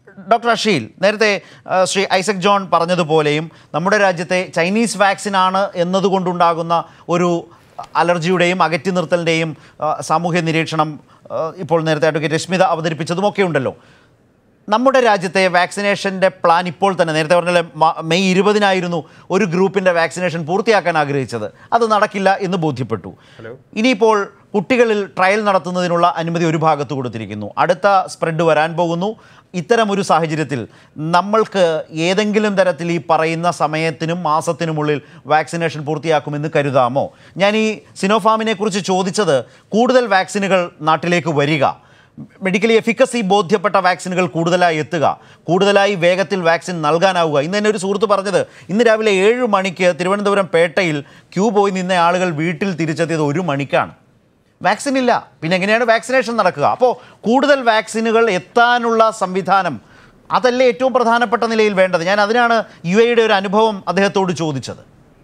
Doctor Asheel നേരത്തെ ആ, Shri Isaac John പറഞ്ഞതുപോലെയും നമ്മുടെ രാജ്യത്തെ ചൈനീസ് വാക്സിനാണ് എന്നതുകൊണ്ടുണ്ടാകുന്ന ഒരു അലർജിയുടെയും അകറ്റി നിർത്തലിൻ്റെയും ആ, സാമൂഹ്യ നിരീക്ഷണം ആ, ഇപ്പോൾ നേരത്തെ അഡ്വക്കേറ്റ് രശ്മിത അവതരിപ്പിച്ചതുമൊക്കെ ഉണ്ടല്ലോ നമ്മുടെ രാജ്യത്തെ വാക്സിനേഷൻ്റെ പ്ലാൻ ഇപ്പോൾ തന്നെ നേരത്തെ പറഞ്ഞ മെയ് ഇരുപതിനായിരുന്നു ഒരു ഗ്രൂപ്പിൻ്റെ വാക്സിനേഷൻ പൂർത്തിയാക്കാൻ ആഗ്രഹിച്ചത് അത് നടക്കില്ല എന്ന് ബോധ്യപ്പെട്ടു ഇനിയിപ്പോൾ കുട്ടികളിൽ ട്രയൽ നടത്തുന്നതിനുള്ള അനുമതി ഒരു ഭാഗത്ത് കൊടുത്തിരിക്കുന്നു അടുത്ത സ്പ്രെഡ് വരാൻ പോകുന്നു ഇത്തരമൊരു സാഹചര്യത്തിൽ നമ്മൾക്ക് ഏതെങ്കിലും തരത്തിൽ ഈ പറയുന്ന സമയത്തിനും മാസത്തിനുമുള്ളിൽ വാക്സിനേഷൻ പൂർത്തിയാക്കുമെന്ന് കരുതാമോ ഞാൻ ഈ സിനോഫാമിനെ കുറിച്ച് ചോദിച്ചത് കൂടുതൽ വാക്സിനുകൾ നാട്ടിലേക്ക് വരിക മെഡിക്കലി എഫിക്കസി ബോധ്യപ്പെട്ട വാക്സിനുകൾ കൂടുതലായി എത്തുക കൂടുതലായി വേഗത്തിൽ വാക്സിൻ നൽകാനാവുക ഇന്ന് തന്നെ ഒരു സുഹൃത്ത് പറഞ്ഞത് ഇന്ന് രാവിലെ ഏഴ് മണിക്ക് തിരുവനന്തപുരം പേട്ടയിൽ ക്യൂ പോയി നിന്ന ആളുകൾ വീട്ടിൽ തിരിച്ചെത്തിയത് ഒരു മണിക്കാണ് വാക്സിൻ ഇല്ല പിന്നെ എങ്ങനെയാണ് വാക്സിനേഷൻ നടക്കുക അപ്പോൾ കൂടുതൽ വാക്സിനുകൾ എത്താനുള്ള സംവിധാനം അതല്ലേ ഏറ്റവും പ്രധാനപ്പെട്ട നിലയിൽ വേണ്ടത് ഞാൻ അതിനാണ് യു എയുടെ ഒരു അനുഭവം അദ്ദേഹത്തോട് ചോദിച്ചത്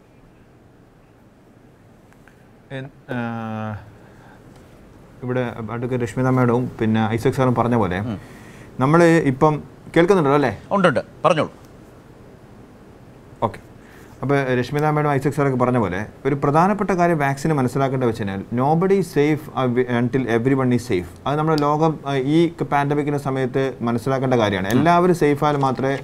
എൻ- ആ, ഇവിടെ അഡ്വക്കേറ്റ് രശ്മിത മേഡവും പിന്നെ ഐസക് സാറും പറഞ്ഞ പോലെ നമ്മൾ ഇപ്പം കേൾക്കുന്നുണ്ടല്ലോ അല്ലേ ഉണ്ടുണ്ട് പറഞ്ഞോളൂ ഓക്കെ അപ്പോൾ രശ്മിത മേഡം ഐസക് സാറൊക്കെ പറഞ്ഞ പോലെ ഒരു പ്രധാനപ്പെട്ട കാര്യം വാക്സിന് മനസ്സിലാക്കേണ്ട വെച്ച് കഴിഞ്ഞാൽ nobody safe until everyone is safe അത് നമ്മുടെ ലോകം ആ, ഈ പാൻഡമിക്കിൻ്റെ സമയത്ത് മനസ്സിലാക്കേണ്ട കാര്യമാണ് എല്ലാവരും സേഫ് ആയാൽ മാത്രമേ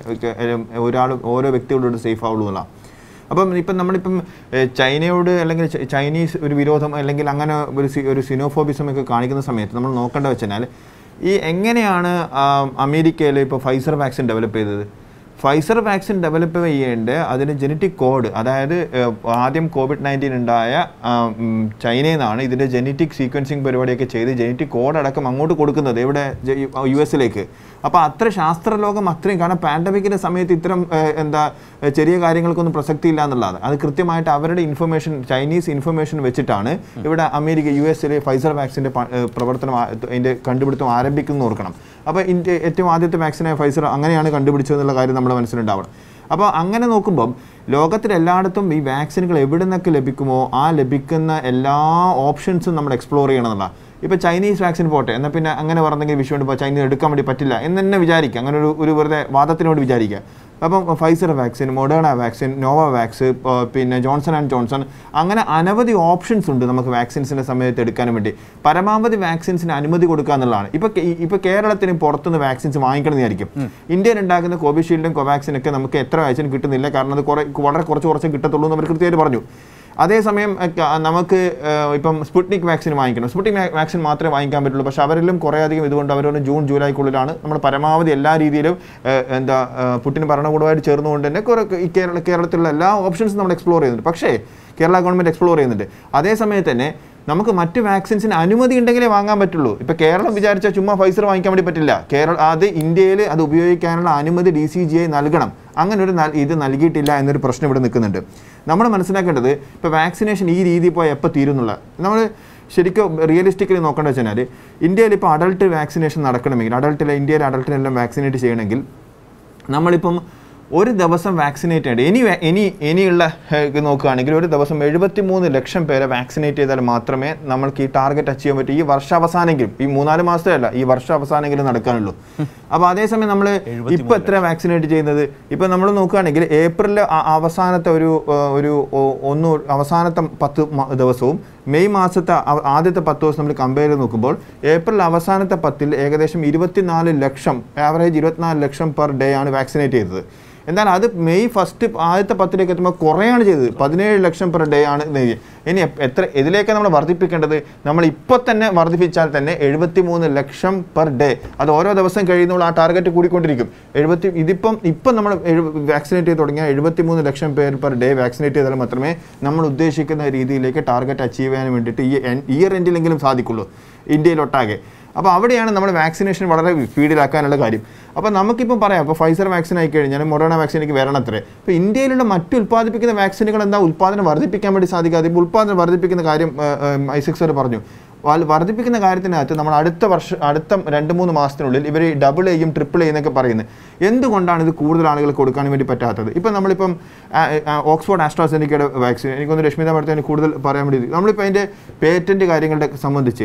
ഒരാൾ ഓരോ വ്യക്തികളോട് സേഫ് ആവുള്ളൂ എന്നുള്ളതാണ് അപ്പം ഇപ്പം നമ്മളിപ്പം ഏഹ്, ചൈനയോട് അല്ലെങ്കിൽ ച- ചൈനീസ് ഒരു വിരോധം അല്ലെങ്കിൽ അങ്ങനെ ഒരു സി- ഒരു സിനോഫോബിസം ഒക്കെ കാണിക്കുന്ന സമയത്ത് നമ്മൾ നോക്കേണ്ട വെച്ചാൽ ഈ എങ്ങനെയാണ് ആ, അമേരിക്കയിൽ ഇപ്പോൾ ഫൈസർ വാക്സിൻ ഡെവലപ്പ് ചെയ്തത് ഫൈസർ വാക്സിൻ ഡെവലപ്പ് ചെയ്യേണ്ട അതിന് ജനറ്റിക് കോഡ് അതായത് ഏഹ്, ആദ്യം കോവിഡ് നയൻറ്റീൻ ഉണ്ടായ ആ, ഉം, ചൈനയിൽ നിന്നാണ് ഇതിൻ്റെ ജനറ്റിക് സീക്വൻസിങ് പരിപാടിയൊക്കെ ചെയ്ത് ജനറ്റിക് കോഡ് അടക്കം അങ്ങോട്ട് കൊടുക്കുന്നത് ഇവിടെ യു എസിലേക്ക് അപ്പോൾ അത്ര ശാസ്ത്രലോകം അത്രയും കാരണം പാൻഡമിക്കിൻ്റെ സമയത്ത് ഇത്തരം ഏഹ്, എന്താ ഏഹ്, ചെറിയ കാര്യങ്ങൾക്കൊന്നും പ്രസക്തി ഇല്ല എന്നുള്ളതാണ് അത് കൃത്യമായിട്ട് അവരുടെ ഇൻഫർമേഷൻ ചൈനീസ് ഇൻഫർമേഷൻ വെച്ചിട്ടാണ് ഇവിടെ അമേരിക്ക യു എസിലെ ഫൈസർ വാക്സിൻ്റെ പ്രവർത്തനം ആ- അതിൻ്റെ കണ്ടുപിടുത്തം ആരംഭിക്കുന്നു ഓർക്കണം അപ്പോൾ ഇന്ത്യ ഏറ്റവും ആദ്യത്തെ വാക്സിനായ ഫൈസർ അങ്ങനെയാണ് കണ്ടുപിടിച്ചതെന്നുള്ള കാര്യം നമ്മുടെ മനസ്സിലുണ്ടാവണം അപ്പോൾ അങ്ങനെ നോക്കുമ്പം ലോകത്തിൽ എല്ലായിടത്തും ഈ വാക്സിനുകൾ എവിടെ നിന്നൊക്കെ ലഭിക്കുമോ ആ ലഭിക്കുന്ന എല്ലാ ഓപ്ഷൻസും നമ്മൾ എക്സ്പ്ലോർ ചെയ്യണമെന്നുള്ള ഇപ്പോൾ ചൈനീസ് വാക്സിൻ പോട്ടെ എന്നാൽ പിന്നെ അങ്ങനെ പറഞ്ഞെങ്കിൽ വിഷയം ഇപ്പോൾ ചൈനീസ് എടുക്കാൻ വേണ്ടി പറ്റില്ല എന്ന് തന്നെ വിചാരിക്കുക അങ്ങനെ ഒരു ഒരു വെറുതെ വാദത്തിനോട് വിചാരിക്കുക അപ്പം Pfizer vaccine Moderna vaccine Novavax പിന്നെ ജോൺസൺ ആൻഡ് ജോൺസൺ അങ്ങനെ അനവധി ഓപ്ഷൻസ് ഉണ്ട് നമുക്ക് വാക്സിൻസിൻ്റെ സമയത്ത് എടുക്കാനും വേണ്ടി പരമാവധി വാക്സിൻസിന് അനുമതി കൊടുക്കുക എന്നുള്ളതാണ് ഇപ്പോൾ ഇപ്പോൾ കേരളത്തിന് പുറത്തുനിന്ന് വാക്സിൻസ് വാങ്ങിക്കണമെന്നായിരിക്കും ഇന്ത്യയിൽ ഉണ്ടാക്കുന്ന കോവിഷീൽഡും കോവാക്സിനും ഒക്കെ നമുക്ക് എത്ര വാക്സിൻ കിട്ടുന്നില്ല കാരണം അത് കുറേ വളരെ കുറച്ച് കുറച്ച് കിട്ടത്തുള്ളൂ എന്ന് അവർ കൃത്യമായിട്ട് പറഞ്ഞു അതേസമയം ഒക്കെ നമുക്ക് ഏഹ്, ഇപ്പം സ്പുട്നിക് വാക്സിൻ വാങ്ങിക്കണം സ്പുട്നിക് വാക്സിൻ മാത്രമേ വാങ്ങിക്കാൻ പറ്റുള്ളൂ പക്ഷേ അവരിലും കുറേയധികം ഇതുകൊണ്ട് അവരോട് ജൂൺ ജൂലൈക്കുള്ളിലാണ് നമ്മൾ പരമാവധി എല്ലാ രീതിയിലും ഏഹ്, എന്താ ഏഹ്, പുട്ടിൻ ഭരണകൂടമായിട്ട് ചേർന്നുകൊണ്ട് തന്നെ കുറെ ഈ കേരള കേരളത്തിലുള്ള എല്ലാ ഓപ്ഷൻസും നമ്മൾ എക്സ്പ്ലോർ ചെയ്യുന്നുണ്ട് പക്ഷേ കേരള ഗവൺമെൻറ് എക്സ്പ്ലോർ ചെയ്യുന്നുണ്ട് അതേ സമയത്ത് തന്നെ നമുക്ക് മറ്റ് വാക്സിൻസിന് അനുമതി ഉണ്ടെങ്കിലേ വാങ്ങാൻ പറ്റുള്ളൂ ഇപ്പോൾ കേരളം വിചാരിച്ചാൽ ചുമ്മാ ഫൈസർ വാങ്ങിക്കാൻ വേണ്ടി പറ്റില്ല കേരള അത് ഇന്ത്യയിൽ അത് ഉപയോഗിക്കാനുള്ള അനുമതി ഡി സി ജി ഐ നൽകണം അങ്ങനെ ഒരു നൽ- ഇത് നൽകിയിട്ടില്ല എന്നൊരു പ്രശ്നം ഇവിടെ നിൽക്കുന്നുണ്ട് നമ്മൾ മനസ്സിലാക്കേണ്ടത് ഇപ്പോൾ വാക്സിനേഷൻ ഈ രീതിയിൽ പോയാൽ എപ്പോൾ തീരുന്നുള്ള നമ്മൾ ശരിക്കും റിയലിസ്റ്റിക്കലി നോക്കേണ്ട വെച്ചാൽ ഇന്ത്യയിൽ ഇപ്പോൾ അഡൾട്ട് വാക്സിനേഷൻ നടക്കണമെങ്കിൽ അഡൾട്ടിലെ ഇന്ത്യയിലെ അഡൾട്ടിനെല്ലാം വാക്സിനേറ്റ് ചെയ്യണമെങ്കിൽ നമ്മളിപ്പം ഒരു ദിവസം വാക്സിനേറ്റ് ചെയ്യേണ്ടത് ഇനി വേ- ഇനി ഇനിയുള്ള ഏഹ്, ഇത് നോക്കുകയാണെങ്കിൽ ഒരു ദിവസം എഴുപത്തി മൂന്ന് ലക്ഷം പേരെ വാക്സിനേറ്റ് ചെയ്താൽ മാത്രമേ നമ്മൾക്ക് ഈ ടാർഗറ്റ് അച്ചീവ് ചെയ്യാൻ പറ്റൂ ഈ വർഷാവസാനെങ്കിലും ഈ മൂന്നാല് മാസത്തെ അല്ല ഈ വർഷാവസാനെങ്കിലും നടക്കാനുള്ളൂ അപ്പോൾ അതേസമയം നമ്മൾ ഇപ്പോൾ എത്ര വാക്സിനേറ്റ് ചെയ്യുന്നത് ഇപ്പോൾ നമ്മൾ നോക്കുകയാണെങ്കിൽ ഏപ്രിൽ അവസാനത്തെ ഒരു ഏഹ്, ഒരു ഒ- ഒന്ന് അവസാനത്തെ പത്ത് മ- ദിവസവും മെയ് മാസത്തെ അവ- ആദ്യത്തെ പത്ത് ദിവസം നമ്മൾ കമ്പയർ ചെയ്ത് നോക്കുമ്പോൾ ഏപ്രിൽ അവസാനത്തെ പത്തിൽ ഏകദേശം ഇരുപത്തിനാല് ലക്ഷം ആവറേജ് ഇരുപത്തിനാല് ലക്ഷം പെർ ഡേ ആണ് വാക്സിനേറ്റ് ചെയ്തത് എന്നാൽ അത് മെയ് ഫസ്റ്റ് ആദ്യത്തെ പത്തിലേക്ക് എത്തുമ്പോൾ കുറയാണ് ചെയ്തത് പതിനേഴ് ലക്ഷം പെർ ഡേ ആണ് ഇത്. ഇനി എപ്- എത്ര ഇതിലേക്ക് നമ്മൾ വർദ്ധിപ്പിക്കേണ്ടത് നമ്മൾ ഇപ്പോൾ തന്നെ വർദ്ധിപ്പിച്ചാൽ തന്നെ എഴുപത്തി മൂന്ന് ലക്ഷം പെർ ഡേ അത് ഓരോ ദിവസം കഴിയുമ്പോൾ ആ ടാർഗറ്റ് കൂടിക്കൊണ്ടിരിക്കും എഴുപത്തി ഇതിപ്പം ഇപ്പം നമ്മൾ വാക്സിനേറ്റ് ചെയ്ത് തുടങ്ങിയാൽ എഴുപത്തി മൂന്ന് ലക്ഷം പേർ പെർ ഡേ വാക്സിനേറ്റ് ചെയ്താൽ മാത്രമേ നമ്മൾ ഉദ്ദേശിക്കുന്ന രീതിയിലേക്ക് ടാർഗറ്റ് അച്ചീവ് ചെയ്യാൻ വേണ്ടിയിട്ട് ഈ ഇയർ എൻഡിലെങ്കിലും സാധിക്കുള്ളൂ ഇന്ത്യയിലൊട്ടാകെ അപ്പോൾ അവിടെയാണ് നമ്മൾ വാക്സിനേഷൻ വളരെ സ്പീഡിലാക്കാനുള്ള കാര്യം അപ്പോൾ നമുക്കിപ്പം പറയാം അപ്പോൾ ഫൈസർ വാക്സിൻ ആയി കഴിഞ്ഞാൽ മൊറോണ വാക്സിനേക്ക് വരണത്രേ അപ്പോൾ ഇന്ത്യയിലുള്ള മറ്റ് ഉൽപ്പാദിപ്പിക്കുന്ന വാക്സിനുകൾ എന്താ ഉൽപ്പാദനം വർദ്ധിപ്പിക്കാൻ വേണ്ടി സാധിക്കാതെ ഇപ്പോൾ ഉൽപ്പാദനം വർദ്ധിപ്പിക്കുന്ന കാര്യം ഐസക് സർ പറഞ്ഞു വൽ- വർദ്ധിപ്പിക്കുന്ന കാര്യത്തിനകത്ത് നമ്മൾ അടുത്ത വർഷം അടുത്ത രണ്ട് മൂന്ന് മാസത്തിനുള്ളിൽ ഇവർ ഡബിൾ ചെയ്യും ട്രിപ്പിൾ ചെയ്യുന്നൊക്കെ പറയുന്നത് എന്തുകൊണ്ടാണ് ഇത് കൂടുതൽ ആളുകൾ കൊടുക്കാൻ വേണ്ടി പറ്റാത്തത് ഇപ്പം നമ്മളിപ്പം ആ, ആ, ഓക്സ്ഫോർഡ് ആസ്ട്രാസെനിക്കയുടെ വാക്സിൻ എനിക്കൊന്ന് രശ്മിത മേഡത്തിന് കൂടുതൽ പറയാൻ വേണ്ടി നമ്മളിപ്പോൾ അതിൻ്റെ പേറ്റൻറ്റ് കാര്യങ്ങളുടെ സംബന്ധിച്ച്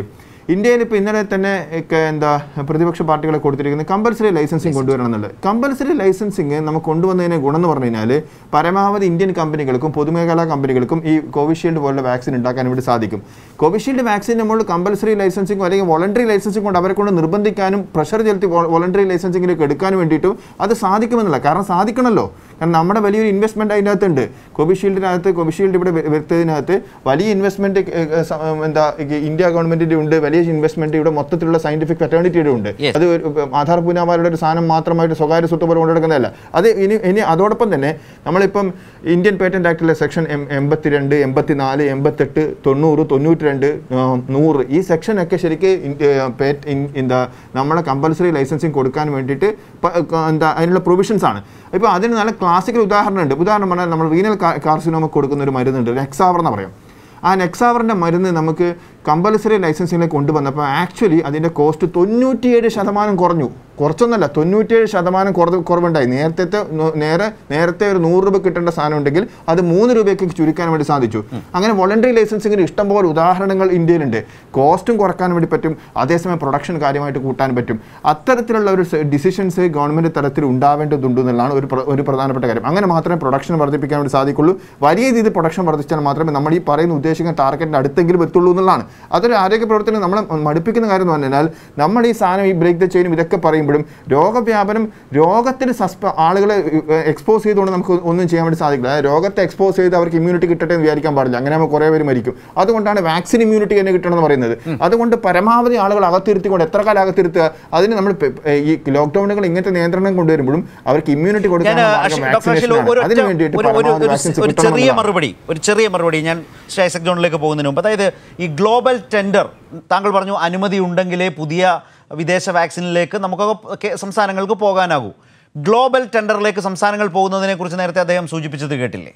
ഇന്ത്യയിൽ ഇപ്പോൾ ഇന്നലെ തന്നെ ഒക്കെ എന്താ പ്രതിപക്ഷ പാർട്ടികളെ കൊടുത്തിരിക്കുന്നത് കമ്പൽസറി ലൈസൻസിങ് കൊണ്ടുവരണം എന്നുള്ളത് കമ്പൽസറി ലൈസൻസിങ് നമുക്ക് കൊണ്ടുവന്നതിന് ഗുണം എന്ന് പറഞ്ഞു കഴിഞ്ഞാൽ പരമാവധി ഇന്ത്യൻ കമ്പനികൾക്കും പൊതുമേഖലാ കമ്പനികൾക്കും ഈ കോവിഷീൽഡ് പോലുള്ള വാക്സിൻ ഉണ്ടാക്കാൻ വേണ്ടി സാധിക്കും കോവിഷീൽഡ് വാക്സിൻ നമ്മൾ കമ്പൽസറി ലൈസൻസിങ് അല്ലെങ്കിൽ വോളണ്ടറി ലൈസൻസിങ് കൊണ്ട് അവരെ കൊണ്ട് നിർബന്ധിക്കാനും പ്രഷർ ചെലുത്തി വോളണ്ടറി ലൈസൻസിങ്ങിലേക്ക് എടുക്കാനും വേണ്ടിയിട്ടും അത് സാധിക്കുമെന്നില്ല കാരണം സാധിക്കണമല്ലോ കാരണം നമ്മുടെ വലിയൊരു ഇൻവെസ്റ്റ്മെന്റ് അതിൻ്റെ അകത്തുണ്ട് കോവിഷീൽഡിനകത്ത് കോവിഷീൽഡ് ഇവിടെ വെ- വരുത്തതിനകത്ത് വലിയ ഇൻവെസ്റ്റ്മെന്റ് എന്താ ഈ ഇന്ത്യ ഗവൺമെന്റിന്റെ ഉണ്ട് വലിയ ഇൻവെസ്റ്റ്മെന്റ് ഇവിടെ മൊത്തത്തിലുള്ള സയന്റിഫിക് ഫെറ്റേണിറ്റിയുടെ ഉണ്ട് Yes. അത് ഒരു, ഉം, ആധാർ പൂനാമാരുടെ ഒരു സാധനം മാത്രമായിട്ട് സ്വകാര്യ സ്വത്ത് പോലെ കൊണ്ടെടുക്കുന്നതല്ല അത് ഇനി ഇനി അതോടൊപ്പം തന്നെ നമ്മളിപ്പം ഇന്ത്യൻ പേറ്റന്റ് ആക്ടിലെ സെക്ഷൻ എം എൺപത്തിരണ്ട് എൺപത്തിനാല് എൺപത്തെട്ട് തൊണ്ണൂറ് തൊണ്ണൂറ്റി രണ്ട് നൂറ് ഈ സെക്ഷനൊക്കെ ശരിക്ക് ഇന്ത്യ- പേറ്റ്- ഇൻ- എന്താ നമ്മളെ കമ്പൽസറി ലൈസൻസിങ് കൊടുക്കാൻ വേണ്ടിയിട്ട് പ- ക- എന്താ അതിനുള്ള പ്രൊവിഷൻസ് ആണ് ഇപ്പോൾ അതിന് നല്ല ക്ലാസിക്കൽ ഉദാഹരണം ഉണ്ട് ഉദാഹരണം പറഞ്ഞാൽ നമ്മൾ റീനൽ കാർസിനോമ കൊടുക്കുന്ന ഒരു മരുന്നുണ്ട് നെക്സാവർ എന്ന് പറയും ആ നെക്സാവറിൻ്റെ മരുന്ന് നമുക്ക് കമ്പൽസറി ലൈസൻസിങ്ങിലേക്ക് കൊണ്ടുവന്നപ്പോൾ ആക്ച്വലി അതിൻ്റെ കോസ്റ്റ് തൊണ്ണൂറ്റിയേഴ് ശതമാനം കുറഞ്ഞു കുറച്ചൊന്നല്ല തൊണ്ണൂറ്റിയേഴ് ശതമാനം കുറവ് കുറവുണ്ടായി നേരത്തെ നേരെ നേരത്തെ ഒരു നൂറ് രൂപ കിട്ടേണ്ട സാധനം ഉണ്ടെങ്കിൽ അത് മൂന്ന് രൂപയ്ക്ക് ചുരുക്കാൻ വേണ്ടി സാധിച്ചു അങ്ങനെ വോളണ്ടറി ലൈസൻസിങ്ങിന് ഇഷ്ടംപോലെ ഉദാഹരണങ്ങൾ ഇന്ത്യയിലുണ്ട് കോസ്റ്റും കുറക്കാൻ വേണ്ടി പറ്റും അതേസമയം പ്രൊഡക്ഷൻ കാര്യമായിട്ട് കൂട്ടാൻ പറ്റും അത്തരത്തിലുള്ള ഒരു ഡിസിഷൻസ് ഗവൺമെൻറ് തലത്തിൽ ഉണ്ടാവേണ്ടതുണ്ട് എന്നുള്ളതാണ് ഒരു പ്ര- ഒരു പ്രധാനപ്പെട്ട കാര്യം അങ്ങനെ മാത്രമേ പ്രൊഡക്ഷൻ വർദ്ധിപ്പിക്കാൻ വേണ്ടി സാധിക്കുള്ളൂ വലിയ രീതിയിൽ പ്രൊഡക്ഷൻ വർദ്ധിച്ചാൽ മാത്രമേ നമ്മൾ ഈ പറയുന്ന ഉദ്ദേശിക്കുന്ന ടാർഗറ്റിൻ്റെ അടുത്തെങ്കിലും എത്തുള്ളൂ എന്നുള്ളതാണ് അതൊരു ആരോഗ്യ പ്രവർത്തനം നമ്മളെ മടുപ്പിക്കുന്ന കാര്യം എന്ന് പറഞ്ഞാൽ നമ്മൾ ഈ സാധനം ഈ ബ്രേക്ക് ദ ചെയിനും ഇതൊക്കെ പറയുമ്പോഴും രോഗവ്യാപനം രോഗത്തിന് സസ്പ ആളുകളെ എക്സ്പോസ് ചെയ്തുകൊണ്ട് നമുക്ക് ഒന്നും ചെയ്യാൻ വേണ്ടി സാധിക്കില്ല അതായത് രോഗത്തെ എക്സ്പോസ് ചെയ്ത് അവർക്ക് ഇമ്മ്യൂണിറ്റി കിട്ടട്ടെ എന്ന് വിചാരിക്കാൻ പാടില്ല അങ്ങനെ ആകുമ്പോൾ കുറേ പേര് മരിക്കും അതുകൊണ്ടാണ് വാക്സിൻ ഇമ്മ്യൂണിറ്റി തന്നെ കിട്ടണം എന്ന് പറയുന്നത് അതുകൊണ്ട് പരമാവധി ആളുകൾ അകത്തിരുത്തിക്കൊണ്ട് എത്ര കാലം അകത്തിരുത്തുക അതിന് നമ്മൾ പെ- ഈ ലോക്ക്ഡൌണുകൾ ഇങ്ങനത്തെ നിയന്ത്രണം കൊണ്ടുവരുമ്പോഴും അവർക്ക് ഇമ്മ്യൂണിറ്റി ഞാൻ കൊടുക്കാൻ അശ്വിൻ- ഡോക്ടർ അശ്വിൻ ഒരു ഒറ്റ- അതിന് വേണ്ടിയിട്ട് ഒരു- ഒരു- പരമാവധി ഒരു- vaccines ഒരു കിട്ടണം ചെറിയ എന്നുള്ളതാണ്. മറുപടി ഒരു ചെറിയ മറുപടി ഞാൻ ശ്രീ ഐസക് ജോണിലേക്ക് പോകുന്നതിന് മുമ്പ് അതായത് ഈ ഗ്ലോബൽ ടെൻഡർ താങ്കൾ പറഞ്ഞു അനുമതി ഉണ്ടെങ്കിലേ പുതിയ വിദേശ വാക്സിനിലേക്ക് നമുക്കൊക്കെ കേ- സംസ്ഥാനങ്ങൾക്ക് പോകാനാകൂ ഗ്ലോബൽ ടെൻഡറിലേക്ക് സംസ്ഥാനങ്ങൾ പോകുന്നതിനെ കുറിച്ച് നേരത്തെ അദ്ദേഹം സൂചിപ്പിച്ചത് കേട്ടില്ലേ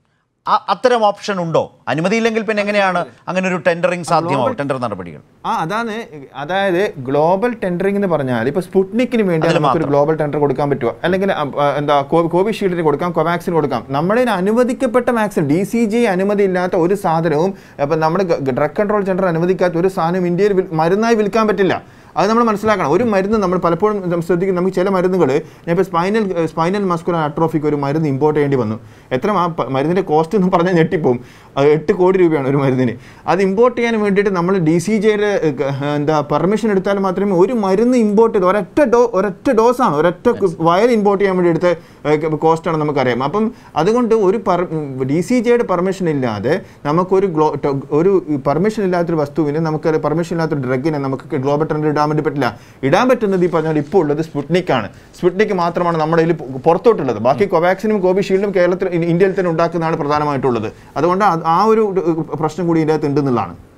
ആ- അത്തരം ഓപ്ഷൻ ഉണ്ടോ അനുമതിയില്ലെങ്കിൽ പിന്നെ എങ്ങനെയാണ് അങ്ങനെ ഒരു ടെൻഡറിങ് സാധ്യമാവും ടെൻഡർ നടപടികൾ ആ അതാണ് അതായത് ഗ്ലോബൽ ടെൻഡറിംഗ് എന്ന് പറഞ്ഞാൽ ഇപ്പൊ സ്പുട്നിക്കിന് വേണ്ടി അതിന് നമുക്ക് ഒരു മാത്രം. ഗ്ലോബൽ ടെൻഡർ കൊടുക്കാൻ പറ്റുമോ അല്ലെങ്കിൽ അ, അ, എന്താ കോ- കോവിഷീൽഡിന് കൊടുക്കാം കോവാക്സിൻ കൊടുക്കാം നമ്മുടെ അനുവദിക്കപ്പെട്ട വാക്സിൻ ഡി സി ജി അനുമതി ഇല്ലാത്ത ഒരു സാധനവും ഇപ്പൊ നമ്മുടെ ഡ്രഗ് കൺട്രോൾ സെന്റർ അനുവദിക്കാത്ത ഒരു സാധനം ഇന്ത്യയിൽ വിൽ- മരുന്നായി വിൽക്കാൻ പറ്റില്ല അത് നമ്മൾ മനസ്സിലാക്കണം ഒരു മരുന്ന് നമ്മൾ പലപ്പോഴും നമ്മൾ ശ്രദ്ധിക്കും നമുക്ക് ചില മരുന്നുകൾ ഞാൻ ഇപ്പോൾ സ്പൈനൽ സ്പൈനൽ മസ്കുലർ അട്രോഫിക്ക് ഒരു മരുന്ന് ഇമ്പോർട്ട് ചെയ്യേണ്ടി വന്നു എത്ര ആ പ- മരുന്നിന്റെ കോസ്റ്റ് എന്ന് പറഞ്ഞാൽ ഞെട്ടിപ്പോവും അത് എട്ട് കോടി രൂപയാണ് ഒരു മരുന്നിന് അത് ഇമ്പോർട്ട് ചെയ്യാൻ വേണ്ടിയിട്ട് നമ്മൾ ഡി സി ജെയിലെ എന്താ പെർമിഷൻ എടുത്താൽ മാത്രമേ ഒരു മരുന്ന് ഇമ്പോർട്ട് ചെയ്ത് ഒരൊറ്റ ഡോ ഒരൊറ്റ ഡോസാണ് ഒരൊറ്റ വയൽ ഇമ്പോർട്ട് ചെയ്യാൻ വേണ്ടി എടുത്ത കോസ്റ്റാണ് നമുക്കറിയാം അപ്പം അതുകൊണ്ട് ഒരു ഡി സി ജെയുടെ പെർമിഷൻ ഇല്ലാതെ നമുക്കൊരു ഗ്ലോ ട- ഒരു പെർമിഷൻ ഇല്ലാത്തൊരു വസ്തുവിന് നമുക്ക് പെർമിഷൻ ഇല്ലാത്തൊരു ഡ്രഗിനെ നമുക്ക് ഗ്ലോബൽ ടെൻഡർ ഇടാൻ വേണ്ടി പറ്റില്ല ഇടാൻ പറ്റുന്നത് ഈ പറഞ്ഞാൽ ഇപ്പോൾ ഉള്ളത് സ്പുട്നിക് ആണ് സ്പുട്നിക് മാത്രമാണ് നമ്മുടെ കയ്യിൽ പു- പുറത്തോട്ടുള്ളത് ബാക്കി കോവാക്സിനും കോവിഷീൽഡും കേരളത്തിൽ ഇന്ത്യയിൽ തന്നെ ഉണ്ടാക്കുന്നതാണ് പ്രധാനമായിട്ടുള്ളത് അതുകൊണ്ട് അത് ആ ഒരു പ്രശ്നം കൂടി ഇതിനകത്ത് ഉണ്ടെന്നുള്ളതാണ്